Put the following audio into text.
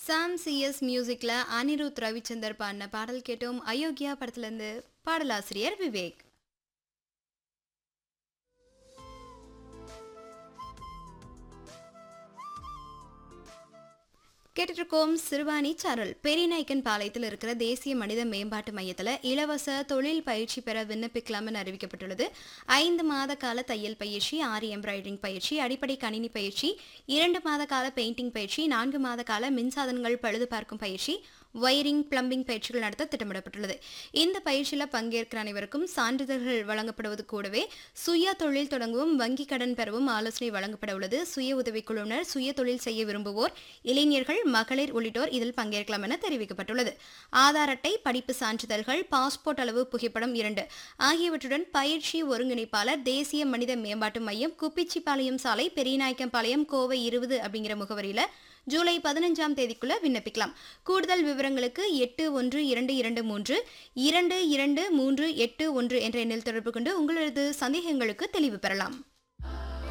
சாம் CS மியூசிக்ல அனிருத் ரவிச்சந்தர் பாடின பாடல் கேட்டோம் அயோக்கியா படத்துல இருந்து பாடலாசிரியர் விவேக் கேட்டுட்டு இருக்கோம் சிறுவாணி சாரல் பெரியநாயக்கன் பாளையத்தில் இருக்கிற தேசிய மனித மேம்பாட்டு மையத்தில் இலவச தொழில் பயிற்சி பெற விண்ணப்பிக்கலாம்னு அறிவிக்கப்பட்டுள்ளது ஐந்து மாத கால தையல் பயிற்சி ஆரி எம்ப்ராய்டரிங் பயிற்சி அடிப்படை கணினி பயிற்சி இரண்டு மாத கால பெயிண்டிங் பயிற்சி நான்கு மாத கால மின்சாதனங்கள் பழுது பார்க்கும் பயிற்சி வயரிங் பிளம்பிங் பயிற்சிகள் நடத்த திட்டமிடப்பட்டுள்ளது இந்த பயிற்சியில் பங்கேற்கிற அனைவருக்கும் சான்றிதழ்கள் வழங்கப்படுவது கூடவே சுய தொழில் தொடங்கவும் வங்கி கடன் பெறவும் ஆலோசனை வழங்கப்பட உள்ளது சுய உதவிக்குழுவினர் சுய தொழில் செய்ய விரும்புவோர் இளைஞர்கள் மகளிர் உள்ளிட்டோர் இதில் பங்கேற்கலாம் என தெரிவிக்கப்பட்டுள்ளது ஆதார் அட்டை படிப்பு சான்றிதழ்கள் பாஸ்போர்ட் அளவு புகைப்படம் இரண்டு ஆகியவற்றுடன் பயிற்சி ஒருங்கிணைப்பாளர் தேசிய மனித மேம்பாட்டு மையம் குப்பிச்சிப்பாளையம் சாலை பெரியநாயக்கம்பாளையம் கோவை இருபது அப்படிங்கிற முகவரியில ஜூலை பதினஞ்சாம் தேதிக்குள்ள விண்ணப்பிக்கலாம் கூடுதல் விவரங்களுக்கு எட்டு ஒன்று இரண்டு இரண்டு மூன்று இரண்டு இரண்டு மூன்று எட்டு ஒன்று என்ற எண்ணில் தொடர்பு கொண்டு உங்களது சந்தேகங்களுக்கு தெளிவு பெறலாம்